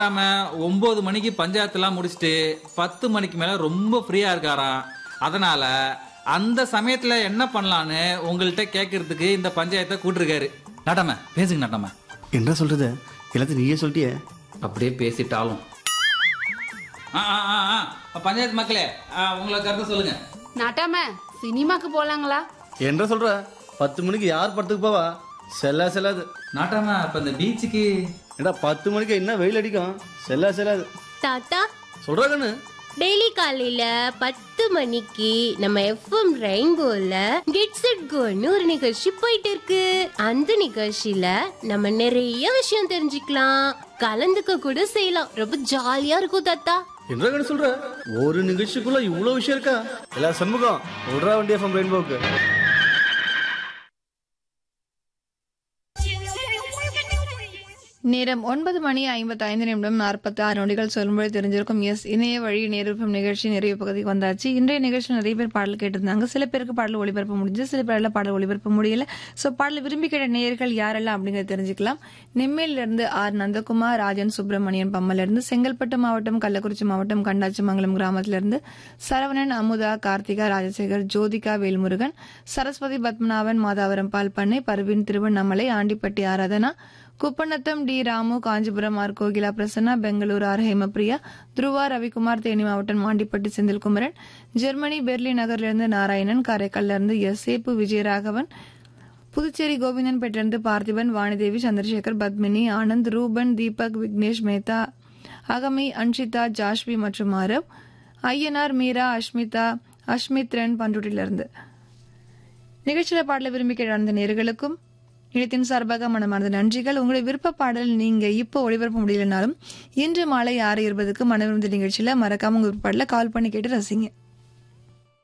நாம ஒன்பது மணிக்கு பஞ்சாயத்துலாம் முடிச்சுட்டு பத்து மணிக்கு மேல ரொம்ப ஃப்ரீயா இருக்காராம் அதனால அந்த சமயத்துல என்ன பண்ணலான்னு உங்கள்கிட்ட கேட்கறதுக்கு இந்த பஞ்சாயத்தை கூட்டிருக்காரு நட்டம பேசுங்க நட்டம என்ன சொல்றது எல்லாத்தையும் நீயே சொல்லிட்டியே அப்படியே பேசிட்டாலும் ஆ, ஆ, ஆ, ஆ. பஞ்சாயத்து மக்களே ஆ, உங்களை கருத்து சொல்லுங்க நாட்டாம சினிமாக்கு போலாங்களா என்ன சொல்ற பத்து மணிக்கு யார் படத்துக்கு போவா செல்லா செல்லாது நாட்டாம அப்ப இந்த பீச்சுக்கு ஏடா பத்து மணிக்கு என்ன வெயில் அடிக்கும் செல்லா செல்லாது தாத்தா சொல்றா கண்ணு டெய்லி காலையில பத்து மணிக்கு நம்ம எஃப்எம் ரெயின்போல கெட்ஸ் இட் கோன்னு ஒரு நிகழ்ச்சி போயிட்டு இருக்கு அந்த நிகழ்ச்சியில நம்ம நிறைய விஷயம் தெரிஞ்சுக்கலாம் கலந்துக்க கூட செய்யலாம் ரொம்ப ஜாலியா இருக்கும் தாத்தா என்ன கண்ணு சொல்ற ஒரு நிகழ்ச்சிக்குள்ள இவ்வளவு விஷயம் இருக்கா எல்லா சண்முகம் விடுறா வண்டி எஃப்எம் ரெயின்போக்கு நேரம் ஒன்பது மணி ஐம்பத்தி ஐந்து நிமிடம் நாற்பத்தி ஆறு நொடிகள் சொல்லும்போது தெரிஞ்சிருக்கும் எஸ் இணைய வழி நேரிருப்பும் நிகழ்ச்சி நிறைவு பகுதிக்கு வந்தாச்சு இன்றைய நிகழ்ச்சியில் நிறைய பேர் பாடல் கேட்டிருந்தாங்க சில பேருக்கு பாடல் ஒளிபரப்ப முடிஞ்சு சில பேரில் பாடல் ஒளிபரப்ப முடியல ஸோ பாடல் விரும்பி கேட்ட நேயர்கள் யாரெல்லாம் அப்படிங்கறத தெரிஞ்சுக்கலாம் நெம்மேலிருந்து ஆர் நந்தகுமார் ராஜன் சுப்பிரமணியன் பம்மலிருந்து செங்கல்பட்டு மாவட்டம் கள்ளக்குறிச்சி மாவட்டம் கண்டாச்சிமங்கலம் கிராமத்திலிருந்து சரவணன் அமுதா கார்த்திகா ராஜசேகர் ஜோதிகா வேல்முருகன் சரஸ்வதி பத்மநாபன் மாதாவரம் பால் பண்ணை Parveen Tiruvannamalai Andipatti Aradhana Kuppanatham T Ramu Kanchipuram R Gokila Prasanna Bengaluru R Hemapriya Dhruva Ravikumar Theni மாவட்டம் மாண்டிப்பட்டி செந்தில்குமரன் ஜெர்மனி பெர்லின் நகரிலிருந்து நாராயணன் காரைக்கால்ல இருந்து எஸ் சேப்பு விஜயராகவன் புதுச்சேரி கோவிந்தன்பேட்டிலிருந்து பார்த்திபன் வாணிதேவி சந்திரசேகர் பத்மினி ஆனந்த் ரூபன் தீபக் விக்னேஷ் மேத்தா அகமி அன்ஷிதா ஜாஷ்வி மற்றும் ஆரவ் ஐயனார் மீரா அஷ்மிதா அஷ்மித்ரன் பண்ருட்டிலிருந்து நிகழ்ச்சியில பாடல விரும்பி கேட்ட அந்த நேர்களுக்கும் இணையத்தின் சார்பாக மனமார்ந்த நன்றிகள் உங்களுடைய விருப்ப பாடல் நீங்க இப்போ ஒளிபரப்ப முடியலனாலும் இன்று மாலை ஆறு இருபதுக்கு மனவிருந்த நிகழ்ச்சியில மறக்காம உங்க விருப்ப பாடல கால் பண்ணி கேட்டு ரசிங்க